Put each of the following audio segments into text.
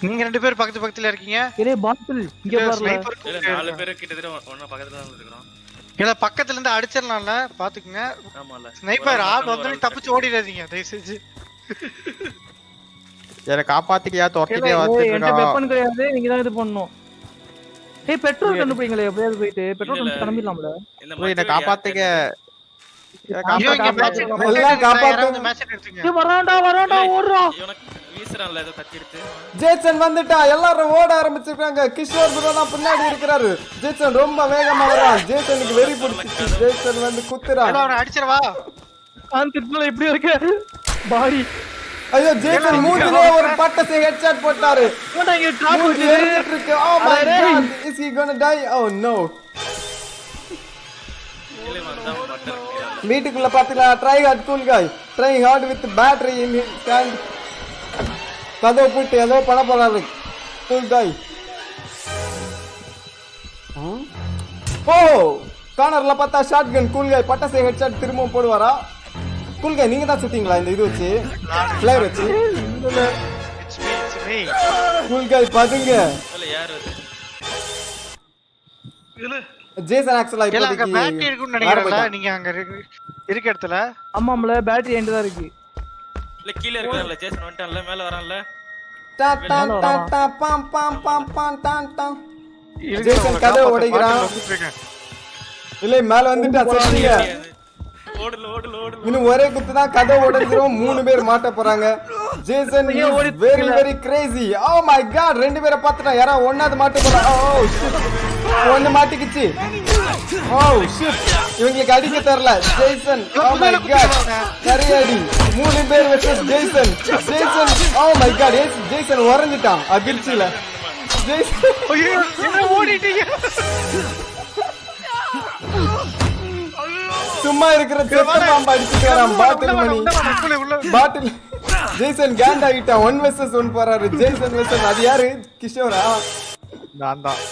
நீங்க ரெண்டு பேரும் பக்கத்து பக்கத்துல இருக்கீங்க இதே பாட்டில் இங்க இல்ல, பாருல sniper இல்ல நாலு பேரு கிட்டத்தட்ட ஒண்ணா பக்கத்துல தான் இருக்கிறோம் இல்ல பக்கத்துல இருந்து அடிச்சிடலாம்ல பாத்துக்குங்க ஆமால ஸ்னைப்பர் ஆள் வந்து தப்பிச்சு ஓடிடாதீங்க தயவு செஞ்சு என்னை காப்பாத்திக்கியா துரத்திட்டே ஏய், வந்துட்டு என்கிட்ட இருக்கா வெப்பன் கிடையாது நீங்க தான் இது பண்ணணும் ஏய் பெட்ரோல் கண்டுபிடிங்களே எப்படியாவது போயிட்டு பெட்ரோல் இல்ல, கண்டு கிளம்பிடலாம்ல இந்த ப்ரோ என்னை மச்சம் காப்பாத்துங்க என்னை ஐயோ இங்க காப்பாத்துங்க. மேட்ச் எல்லாம் காப்பாத்து. யாராவது மேட்ச் எடுத்துங்க ஏய், வரான்டா வரான்டா ஓடுறா இவனுக்கு வீசுறான்ல ஏதோ கத்தி எடுத்து ஜேசன் வந்துட்டா எல்லாரும் ஓட ஆரம்பிச்சிருக்காங்க கிஷோர் ப்ரோ தான் பின்னாடி இருக்கிறாரு ஜேசன் ரொம்ப வேகமா வர்றான் ஜேசனுக்கு வெறி பிடிச்சிச்சு ஜேசன் வந்து குத்துறான் அவனை அடிச்சிடவா கான்செப்ட்ல எப்படி இருக்கு பாடி ஐயோ ஜேசன் மூஞ்சிலே ஒரு பட்டத்தை ஹெட்ஷாட் போட்டாரு ஏன்டா இங்க டிராப் மூஞ்சி எரிஞ்சிட்டு இருக்கு oh my god is he gonna die oh no கீழே வந்தா பட்டர் வீட்டுக்குள்ள பாத்தீங்களா try hard cool guy try hard with battery in hand கதவு போட்டு ஏதோ பண்ண போறாரு கூல் காய் ஓ கார்னர்ல பார்த்தா ஷார்ட் கன் கூல் காய் பட்டாசை ஹெட்ஷாட் திரும்பவும் போடுவாரா கூல் காய் நீங்க தான் சுத்தீங்களா இந்த இது வச்சு ஃபிளேவர் வச்சு it's me it's me cool guy பதுங்க இல்ல யாரு அது ஜேசன் ஆக்சுவலா இல்ல அங்க பேட்டரி இப்போதைக்கு இருக்குன்னு நினைக்கிறேன்ல ஆரம்பிட்டான். நீங்க அங்க இருக்கு- இருக்க இடத்துல ஆமாம்ல பேட்டரி எண்ட் தான் இருக்கு இல்ல கீழே இருக்கான்ல ஜேசன் வந்துட்டான்ல மேல வரான்ல டா டா டா டா பாம் பாம் பாம் பாம் டான் டான் இருங்க, ஜேசன் உங்களை கதவை காப்பாத்த உடைக்கிறான். பாட்டுல வந்துட்டு இருக்கேன். இல்லை மேல வந்துட்டா சரிங்க ஓடல ஓடல ஓடல இன்னும் ஒரே குத்து தான் கதை உடைஞ்சிரும் மூணு பேர் மாட்ட போறாங்க Jason very very crazy oh my god ரெண்டு பேரை பார்த்துட்டா யாரா ஒன்னாவது மாட்ட போறா ஓ ஷிட் ஒன்னு மாட்டிக்கிச்சு ஓ ஷிட் இவங்களுக்கு அடிக்க தெரியல ஜேசன் ஓ மை காட் நிறைய அடி மூணு பேர் versus Jason Jason oh my god Jason உறைஞ்சிட்டான் அதிர்ச்சியில ஜேசன் ஐயோ, என்ன ஓடிட்டீங்க சும்மா இருக்கிற செத்த பாம்பு அடிச்சுட்டு வரான் பாட்டில் உள்ள மணி வாடா, உள்ள உள்ள பாட்டில் ஜேசன் கேண்ட் ஆகிட்டான் ஒன் வெர்சஸ் ஒன் போறாரு ஜேசன் வெர்சஸ் அது யாரு கிஷோரா நான் தான்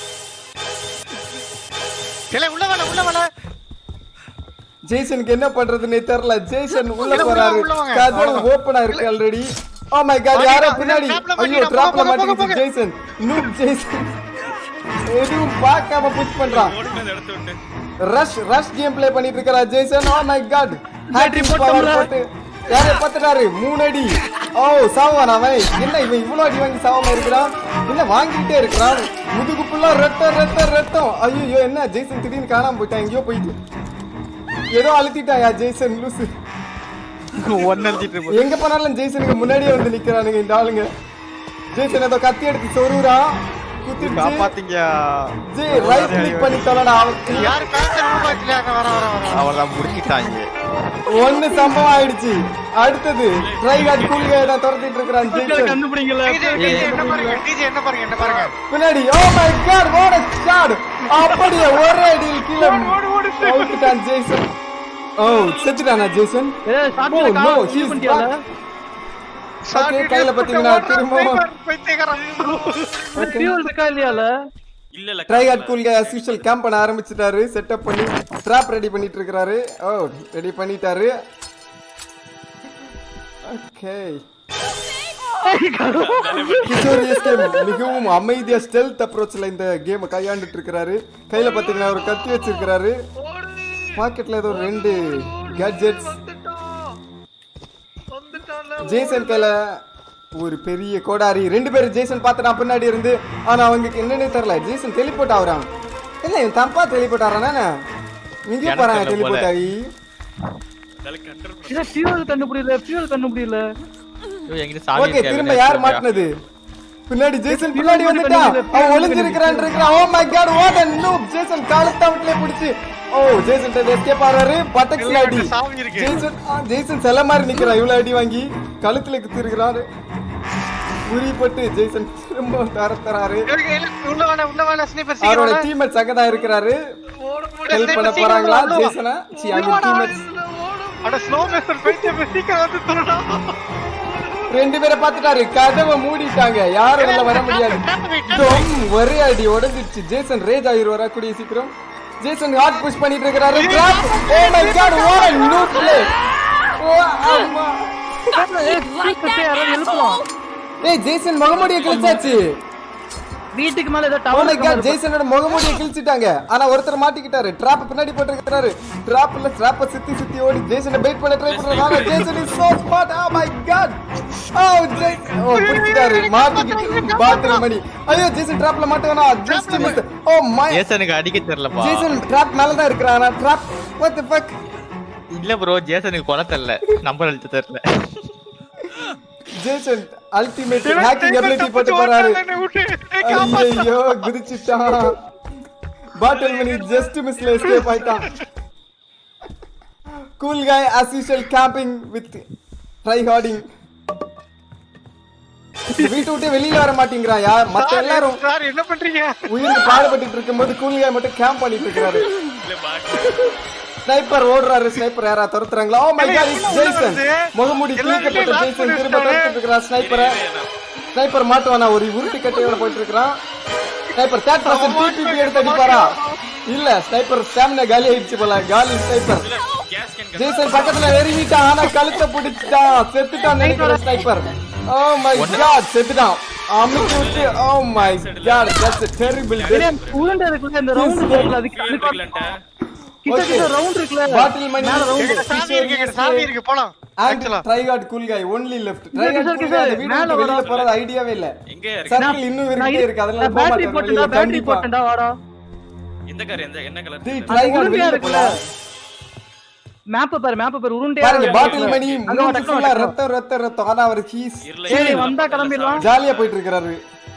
இல்ல உள்ள வாடா உள்ள வாடா ஜேசனுக்கு என்ன பண்றதுன்னே தெரியல ஜேசன் உள்ள உள்ள போறாரு உள்ள வாங்க. கதவு அவ்வளவுதான். ஓபன் ஆயிருக்கு ஆல்ரெடி ஓ மை காட் யாரோ மாட்டிக்கிட்டான். பின்னாடி trapல ஐயோ மாட்டிக்கிட்டான். டிராப்ல போங்க, போங்க, மாட்டிக்கிச்சு போங்க. ஜேசன் நூப் ஜேசன் எதுவும் பார்க்காம புஷ் பண்றான் ஓடுனது எடுத்து விட்டு ரஷ் ரஷ் கேம் ப்ளே பண்ணிட்டு இருக்கறா Jason oh my god hattrick power போட்டோம்ல. போட்டு யாரை பார்த்துட்டாரு மூணு அடி ஓ சாவான் அவன் என்ன இவன் இவ்வளவு அடி வாங்கி சாவாம இருக்கிறான் என்ன வாங்கிட்டே இருக்கிறான் முதுகு ஃபுல்லா ரத்தம் ரத்தம் ரத்தம் ஐயோ என்ன ஜெய்சன் திடீர்னு காணாம போயிட்டான் எங்கேயோ போயிட்டு ஏதோ அழுத்திட்டாயா ஜெய்சன் லூசு ஒன்னு அழிச்சிட்டு இருப்போம் எங்க போனாலும் ஜெய்சனுக்கு முன்னாடியே வந்து நிக்கிறானுங்க இந்த ஆளுங்க ஜெய்சன் ஏதோ கத்தி எடுத்து சொருறான் குத்திட்டு காப்பாத்தீங்க ஜே ரைட் கிளிக் பண்ணி தொலைடா அவன் யாரு பேச உருவாக்கல வர வர வர அவர்தான் முடிச்சிட்டாங்க ஒண்ணு சம்பவம் ஆயிடுச்சு அடுத்தது ட்ரை கார்டு கூலிகை தான் துரத்திட்டு இருக்கிறான் ஜெய்சன் கண்டுபிடிங்கல டிஜே டிஜே என்ன பாருங்க டிஜே என்ன பாருங்க என்ன பாருங்க பின்னாடி oh my god what a shot அப்படியே ஒரே அடியில் கீழ அவுத்துட்டான் ஜேசன் ஓ செத்துட்டானா ஜேசன் ஏய் Oh, ஷாட்ல no, கால் he's யூஸ் பண்ணிட்டியால back. Okay, கையில பாத்தீங்கன்னா திரும்பவும் பைத்தியக்காரன் ஃபியூல் இருக்கா இல்லையால இல்ல இல்ல try hard cool guy as usual camp பண்ண ஆரம்பிச்சிட்டாரு செட்டப் பண்ணி ட்ராப் ரெடி பண்ணிட்டு இருக்காரு ஓ ரெடி பண்ணிட்டாரு ஓகே கிஷோர் எஸ்கே மிகவும் அமைதியா ஸ்டெல்த் அப்ரோச்ல இந்த கேமை கையாண்டுட்டு இருக்கிறாரு கையில பாத்தீங்கன்னா ஒரு கத்தி வச்சிருக்கிறாரு பாக்கெட்ல ஏதோ ரெண்டு கேட்ஜெட்ஸ் ஜேசன் கையில ஒரு பெரிய கோடாரி ரெண்டு பேரும் ஜேசன் பார்த்துட்டான் பின்னாடி இருந்து ஆனா அவங்களுக்கு என்னன்னே தெரியல ஜேசன் டெலிபோர்ட் ஆகுறான் இல்ல இவன் தப்பா டெலிபோர்ட் ஆறானே இங்கே போறான் எனக்கு தெரியல டெலிபோர்ட் ஆகி கண்ட்ரோல் இல்ல ஃபியூல் கண்டுபிடியல ஃபியூல் கண்டுபிடியல எங்கிட்ட சாவி ஓகே இருக்கு, திரும்ப எங்கிட்ட யார் இருக்கு. மாட்டினது பின்னாடி ஜேசன் பின்னாடி வந்துட்டான் அவன் ஒளிஞ்சிருக்கிறான் இருக்கிறான் oh my god what a noob Jason காலத்த விட்டுல பிடிச்சு ஓ ஜேசன் கிட்ட எஸ்கேப் ஆறாரு பட்டக்ஸ் அடி சாவி இருக்கு. ஜேசன் ஆ, ஜேசன் செல்ல மாதிரி நிக்கிறான் இவ்வளவு அடி வாங்கி கழுத்துல குத்தி இருக்கிறாரு உரிப்பட்டு ஜேசன் திரும்ப தர தராரு உள்ள வாடா உள்ள வாடா ஸ்னைப்பர் அவரோட சீக்கிரம் டீம்மேட்ஸ் அங்கதான் இருக்கிறாரு ஹெல்ப் பண்ண sniper போறாங்களா சீக்கிரம் உள்ள வா. ஜேசனா சி அவங்க டீம்மேட்ஸ் அட ஸ்னோ மேக்கர் பைத்தியம் சீக்கிரம் வந்து சொல்லுடா ரெண்டு பேரை பார்த்துட்டாரு கதவை மூடிட்டாங்க யாரும் உள்ள வர முடியாது டொம், ஒரே அடி உடைஞ்சிருச்சு ஜேசன் ரேஜ் ஆகிருவாரா கூடிய சீக்கிரம் ஜேசன் ஹார்ட் புஷ் பண்ணிட்டு இருக்காரு trap oh my god what a noob play oh அம்மா யாராவது எழுப்பலாம் ஏய் ஜேசன் முகமூடியை கிழிச்சாச்சு வீட்டுக்கு மேல ஏதோ Oh my god டவர் ஜேசனோட முகமூடியை கிழிச்சிட்டாங்க ஆனா ஒருத்தர் மாட்டிக்கிட்டாரு ட்ராப் பின்னாடி போட்டுருக்காரு ட்ராப்ல ட்ராப்ப சுத்தி சுத்தி ஓடி ஜேசனை பைட் பண்ண ட்ரை பண்றாங்க Jason is so smart oh my god oh Jason oh பிடிச்சிட்டாரு மாட்டிக்கிட்டு பாத்ரூம் மணி ஐயோ ஜேசன் ட்ராப்ல மாட்டவனா ஜஸ்ட் மிஸ் ஓ மை ஜேசனுக்கு அடிக்க தெரியலப்பா ஜேசன் ட்ராப் மேல தான் இருக்கிறான் ஆனா ட்ராப் what the fuck இல்ல ப்ரோ ஜேசனுக்கு கொலை தெரியல நம்பர் அழிச்சு தெரியல ஜேசன் அல்டிமேட் ஹேக்கிங் எபிலிட்டி போட்டு போறாரு ஐயோ குதிச்சிட்டான் பாட்டில் மணி ஜஸ்ட் மிஸ்ல எஸ்கேப் ஆயிட்டான் cool guy as usual camping with try harding வீட்டு விட்டு வெளியில வர மாட்டேங்கிறான் யார் மத்த எல்லாரும் சார் என்ன பண்றீங்க உயிருக்கு பாடுபட்டு இருக்கும்போது கூல் காய் மட்டும் கேம்ப் பண்ணிட்டு இருக்காரு இல்ல பாட்டு ஸ்னைப்பர் ஓடுறாரு ஸ்னைப்பர் யாரா துரத்துறாங்களா oh my god it's Jason முகமூடி கிழிக்கப்பட்ட ஜேசன் திரும்ப துரத்துட்டு இருக்கிறான் ஸ்னைப்பரை ஸ்னைப்பர் மாட்டுவானா ஒரு உருட்டு கட்டையோட போயிட்டு இருக்கான் ஸ்னைப்பர் தேர்ட் பர்சன் டிபிபி எடுத்து அடிப்பாரா இல்ல ஸ்னைப்பர் ஸ்டாமினா காலி ஆயிடுச்சு போல காலி ஸ்னைப்பர் கேஸ் கேன் ஜேசன் பக்கத்துல நெருங்கிட்டான் ஆனா கழுத்தை பிடிச்சிட்டான் செத்துட்டான் நினைக்கிறேன் ஸ்னைப்பர் ஓ மை காட் செத்துட்டான் அமுக்கி விட்டு oh my god that's a terrible death உருண்டை இருக்குல்ல இந்த ரவுண்ட் இருக்குல்ல அதுக்கு அதுக்கு கிட்ட கிட்ட ரவுண்ட் இருக்குல்ல பாட்டில் மணி என்கிட்ட சாவி இருக்கு என்கிட்ட சாவி இருக்கு போலாம் And ஆக்சுவலா try hard cool guy only left. Try hard Kishore, cool Kishore, guy அந்த வீடு மேல விட்டு வெளியில வரா. போறது ஐடியாவே இல்ல எங்க இருக்கு சர்க்கிள் இன்னும் இருக்கிட்டே இருக்கு அதனால போக பேட்டரி மாட்டாங்க போட்டா வெளியில பேட்டரி கண்டிப்பா போட்டா வாடா எந்த கார் எந்த என்ன கலர் டேய் ட்ரை ஹார்ட் உருண்டையா வெளியில இருக்குல்ல போலாம் மேப் பாரு மேப் பாரு உருண்டையா பாருங்க இருக்கு. பாட்டில் மணி அங்க மூஞ்சி டக்கு ஃபுல்லா டக்கு. ரத்தம் ரத்தம் ரத்தம் ஆனா அவர் ஹீஸ் சரி வந்தா கிளம்பிடலாம் ஜாலியா போயிட்டு இருக்காரு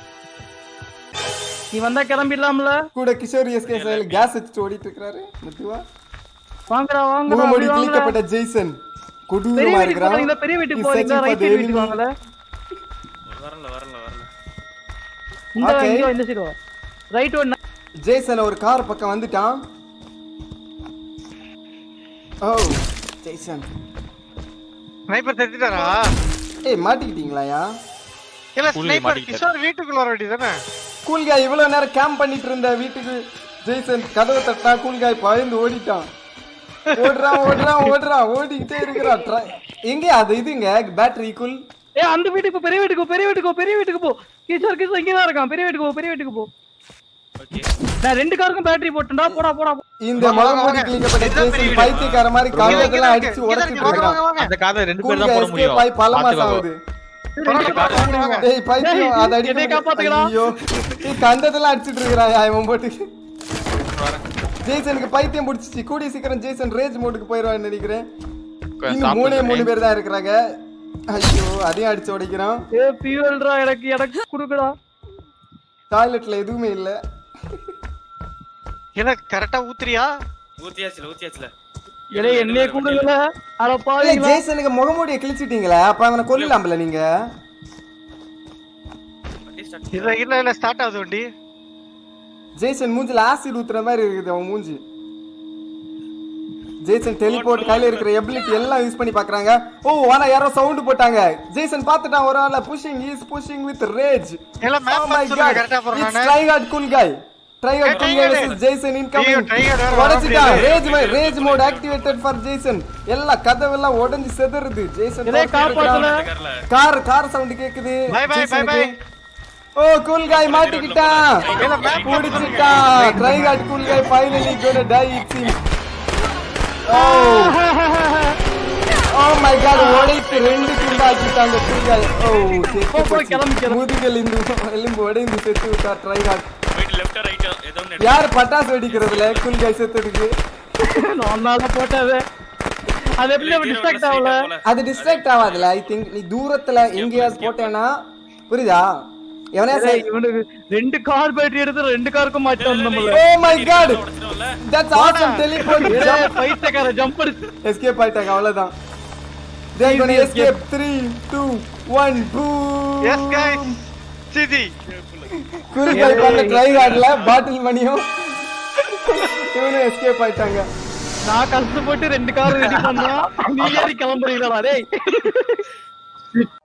நீ வந்தா கிளம்பிடலாம்ல கூட கிஷோர் எஸ்கே சைல கேஸ் வச்சுட்டு ஓடிட்டு இருக்காரு மெதுவா வாங்கடா வாங்கடா முகமூடி அப்படி வாங்கடா. கிழிக்கப்பட்ட ஜெய்சன் பெரிய கொடூரமா வீட்டுக்கு இருக்கிறான் போறீங்களா பெரிய வீட்டுக்கு He's போறீங்களா searching for right the side enemy. வீட்டுக்கு வாங்கல வரல வரல வரல இந்த Okay. இங்க இந்த சைடு வா ரைட் ஒன் ஜேசன் ஒரு கார் பக்கம் வந்துட்டான் ஓ ஜேசன் ஸ்னைப்பர் செத்துட்டாரா ஏய் மாட்டிக்கிட்டீங்களாயா இல்ல புள்ளி ஸ்னைப்பர் மாட்டிக்கிட்டாரு. கிஷோர் வீட்டுக்குள்ள வர வேண்டியதானே கூல் காய் இவ்வளவு நேரம் கேம்ப் பண்ணிட்டு இருந்த வீட்டுக்கு ஜெய்சன் கதவை தட்டா கூல் காய் பயந்து ஓடிட்டான் ஓடுறான் ஓடுறான் ஓடுறான் ஓடிக்கிட்டே இருக்கிறான் Try- எங்க அது இதுங்க பேட்டரி கூல் ஏ அந்த வீட்டுக்கு போ பெரிய வீட்டுக்கு போ பெரிய வீட்டுக்கு போ பெரிய வீட்டுக்கு போ கிஷோர் கிஷோர் இங்க தான் இருக்கான் பெரிய வீட்டுக்கு போ பெரிய வீட்டுக்கு போ ஓகே நான் ரெண்டு காருக்கும் பேட்டரி போட்டுடா போடா போடா போ. இந்த வாங்க, முகமூடி வாங்க. கிளிக்கப்பட்ட இதுதான் பெரிய ஜெய்சன் வீடு. பைத்தியக்கார மாதிரி இங்க இருக்கு, காலத்தெல்லாம் இங்க அடிச்சு இருக்கு. உடச்சிட்டு வாங்க, இருக்கான் வாங்க, வாங்க. அந்த காதை ரெண்டு கூல் பேர் தான் காய் போட escape முடியும் ஆகி பல மாசம் பாத்துக்கோ. ஆகுது வாங்க, டேய் பைத்தியம் அதை அடிக்க என்னை முடியாது. காப்பாத்துக்கடா. ஐயோ நீ கண்டதெல்லாம் அடிச்சிட்டு இருக்கிறாயா இவன் போட்டு ஜேசனுக்கு பைத்தியம் பிடிச்சிச்சு கூடிய சீக்கிரம் ஜேசன் ரேஜ் மோடுக்கு போயிடுவான்னு நினைக்கிறேன் இன்னும் மூணே மூணு பேர் தான் இருக்கிறாங்க ஐயோ அதையும் அடிச்சு உடைக்கிறான் ஏ பியூல்ரா எனக்கு எனக்கு குடுக்குடா டாய்லெட்ல எதுவுமே இல்ல எனக்கு கரெக்டா ஊத்துறியா ஊத்தியாச்சுல ஊத்தியாச்சுல ஏலே என்னைய குடுக்கல அட இல்ல பாவீங்களா ஜேசனுக்கு முகமூடியை கிழிச்சிட்டீங்களா அப்ப அவனை கொல்லலாம்ல நீங்க வண்டி ஸ்டார்ட் இல்ல இல்ல இல்ல ஸ்டார்ட் ஆகுது வண்டி ஜேசன் மூஞ்சில ஆசிட் ஊத்துற மாதிரி இருக்குது அவன் மூஞ்சி ஜேசன் டெலிபோர்ட் கையில இருக்கிற எபிலிட்டி எல்லாம் யூஸ் பண்ணி பாக்குறாங்க ஓ ஆனா யாரோ சவுண்ட் போட்டாங்க ஜேசன் பாத்துட்டான் ஒரு ஆள pushing is pushing with rage எல்லாம் மேப் பார்த்து சொல்லுங்க கரெக்டா போறேன் நானு try hard cool guy try hard cool guy Try versus Jason ஐயோ, இன்கமிங் try hard வேற உடைச்சிட்டான் வர rage rage mode activated for Jason எல்லா கதவெல்லாம் உடைஞ்சு செதறுது ஜேசன் இதே காப்பாத்தல கார்ல கார் கார் சவுண்ட் கேக்குது Bye, bye, bye, ஜேசனுக்கு. bye. ஓ கூல் காய் மாட்டிக்கிட்டான் இல்ல மேப் முடிச்சிட்டான் try hard cool guy finally gonna tie இட் சீம் ஓ ஓ மை காட் உடைத்து ரெண்டு துண்டாக்கிட்டாங்க கூல் காய் ஓ போ, போ, கிளம்பு, கிளம்பு. முதுகல் இந்த எலும்பு உடைந்து செத்து விட்டா ட்ரை ஹார்ட் போயிட்டு லெஃப்ட் ரைட் ஏதோ ஒண்ணு யார் பட்டாசு வெடிக்கிறதுல கூல் காய் செத்துருக்கு நான் போட்டது அது எப்படி எடுத்து. டிஸ்ட்ராக்ட் ஆகல போல. அது டிஸ்ட்ராக்ட் ஆகாதுல ஐ திங்க் நீ தூரத்துல எங்கேயாவது போட்டேன்னா புரியுதா எவனே ஏய், இவனுக்கு ரெண்டு கார் பேட்டரி எடுத்து ரெண்டு காருக்கும் மாட்டி வந்தோம்ல ஓ மை காட் உடைச்சிடும்ல? தட்ஸ் ஆசம் டெலிபோர்ட் பைத்தியக்கார ஜம்ப் அடிச்சு எஸ்கேப் ஆயிட்டாங்க அவ்வளவுதான் they are gonna escape 3 2 1 boom yes guys சிதி குறுக்காய் பண்ண ட்ரை ஹார்ட்ல பாட்டில் மணியும் இவனும் எஸ்கேப் ஆயிட்டாங்க நான் கஷ்டப்பட்டு ரெண்டு கார் ரெடி பண்ணா நீ ஏறி கிளம்புறீங்களா டேய்